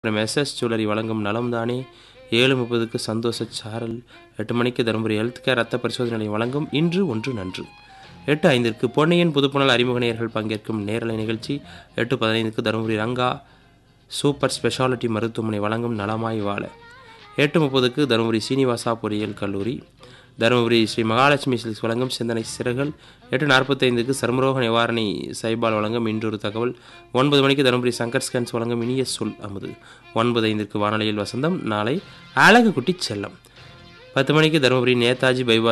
SS jewellery வழங்கும் நலம் தானே ஏழு முப்பதுக்கு சந்தோஷ சாரல் எட்டு மணிக்கு தருமபுரி ஹெல்த் கேர் ரத்த பரிசோதனை நிலையம் வழங்கும் இன்று ஒன்று நன்று எட்டு ஐந்திற்கு பொன்னையின் புதுப்புணல் அறிமுக நேயர்கள் பங்கேற்கும் நேரலை நிகழ்ச்சி எட்டு பதினைந்துக்கு தருமபுரி ரங்கா சூப்பர் ஸ்பெஷாலிட்டி மருத்துவமனை வழங்கும் நலமாய் வாழ எட்டு முப்பதுக்கு தருமபுரி சீனிவாசா பொறியியல் கல்லூரி தருமபுரி ஸ்ரீ மகாலட்சுமி சில்க்ஸ் வழங்கும் சிந்தனை சிறகுகள் எட்டு நாற்பத்தைந்துக்கு சர்மரோக நிவாரணி சைபால் வழங்கும் இன்றொரு தகவல் ஒன்பது மணிக்கு தருமபுரி சங்கர் ஸ்கேன்ஸ் வழங்கும் இனிய சொல் அமுது ஒன்பது ஐந்திற்கு வானொலியில் வசந்தம் நாளை அழகு குட்டி செல்லம் பத்து மணிக்கு தருமபுரி நேதாஜி பைபாஸ்